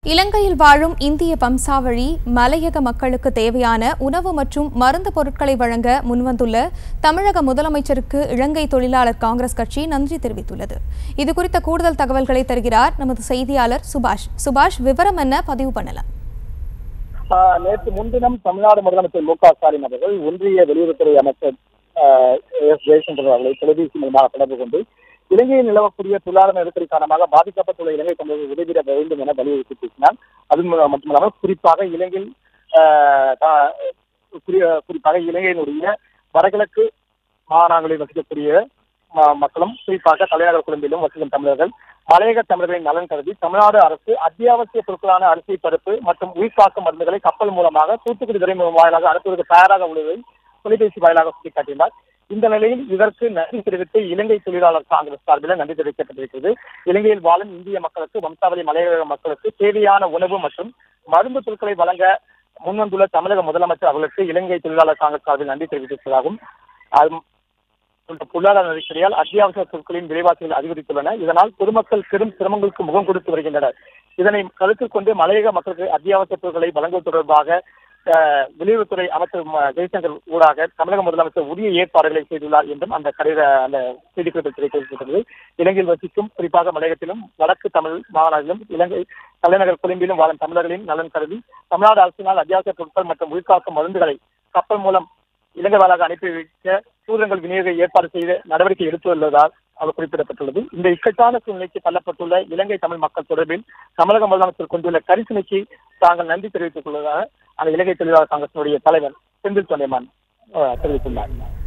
இலங்கையில் வாழும் இந்திய வம்சாவழி மலையக மக்களுக்கு தேவையான உணவு மற்றும் மருந்து பொருட்களை வழங்க முன்வந்துள்ள தமிழக முதலமைச்சருக்கு இலங்கை தொழிலாளர் காங்கிரஸ் கட்சி நன்றி தெரிவித்துள்ளது இதுகுறித்த கூடுதல் தகவல்களை தருகிறார் நமது செய்தியாளர் சுபாஷ் சுபாஷ் விவரம் என்ன பதிவு பண்ணலாம் ஆஹ் நேற்று முன்தினம் தமிழ்நாடு முதலமைச்சர் மு க ஸ்டாலின் அவர்கள் ஒன்றிய வெளியுறவுத்துறை அமைச்சர் ஆஹ் எஸ் ஜெயசங்கர் அவர்களை தொலைபேசி மூலமாக தொடர்பு கொண்டு இலங்கையில் நிலவக்கூடிய பொருளாதார நெருக்கடி காரணமாக பாதிக்கப்பட்டுள்ள இலங்கை தமிழர்கள் உதவிட வேண்டும் என வலியுறுத்தி பேசினார் அது மு- மட்டுமல்லாமல் குறிப்பாக இலங்கையில் ஆஹ் தா- குறி- குறிப்பாக இலங்கையினுடைய வடகிழக்கு மாகாணங்களில் வசிக்கக்கூடிய ம- மக்களும் குறிப்பாக தலைநகர் குழம்பிலும் வசிக்கும் தமிழர்கள் மலையக தமிழர்களின் நலன் கருதி தமிழ்நாடு அரசு அத்தியாவசிய பொருட்களான அரிசி பருப்பு மற்றும் உயிர்காக்கும் மருந்துகளை கப்பல் மூலமாக தூத்துக்குடி துறைமுகம் வாயிலாக அனுப்புவதற்கு தயாராக உள்ளதை தொலைபேசி வாயிலாக சுட்டிக்காட்டினார் இந்த நிலையில் இதற்கு நன்றி தெரிவித்து இலங்கை தொழிலாளர் காங்கிரஸ் சார்பில் நன்றி தெரிவிக்கப்பட்டிருக்கிறது இலங்கையில் வாழும் இந்திய மக்களுக்கு வம்சாவளி மலையக மக்களுக்கு தேவையான உணவு மற்றும் மருந்து பொருட்களை வழங்க முன்வந்துள்ள தமிழக முதலமைச்சர் அவர்களுக்கு இலங்கை தொழிலாளர் காங்கிரஸ் சார்பில் நன்றி தெரிவித்திருப்பதாகவும் அது போன்ற பொருளாதார நெருக்கடியால் அத்தியாவசிய பொருட்களின் விலைவாசிகள் அதிகரித்துள்ளன இதனால் பொதுமக்கள் பெரும் சிரமங்களுக்கு முகம் கொடுத்து வருகின்றனர் இதனை கருத்தில் கொண்டு மலையக மக்களுக்கு அத்தியாவசிய பொருட்களை வழங்குவது தொடர்பாக அஹ், வெளியுறவுத்துறை அமைச்சர் ம- ஜெய்சங்கர் ஊடாக தமிழக முதலமைச்சர் உரிய ஏற்பாடுகளை செய்துள்ளார் என்றும் அந்த கடித அந்த செய்திக்குறிப்பில் தெரிவிக்கப்பட்டது இலங்கையில் வசிக்கும் குறிப்பாக மலையகத்திலும் வடக்கு தமிழ் மாகாணத்திலும் இலங்கை தலைநகர் கொழும்பிலும் வாழும் தமிழர்களின் நலன் கருதி தமிழ்நாடு அரசினால் அத்தியாவசிய பொருட்கள் மற்றும் உயிர்காக்கும் மருந்துகளை கப்பல் மூலம் இலங்கை வாயிலாக அனுப்பி வைக்க சூரங்கள் விநியோக ஏற்பாடு செய்து நடவடிக்கை எடுத்துள்ளதால் அவர் குறிப்பிடப்பட்டுள்ளது இந்த இக்கட்டான சூழ்நிலைக்கு தள்ளப்பட்டுள்ள இலங்கை தமிழ் மக்கள் தொடர்பில் தமிழக முதலமைச்சர் கொண்டுள்ள கரிசனைக்கு தாங்கள் நன்றி தெரிவித்துக் கொள்வதாக அந்த இலங்கை தொழிலாளர் காங்கிரசினுடைய தலைவர் செந்தில் தொண்டைமான் அஹ், தெரிவித்துள்ளார்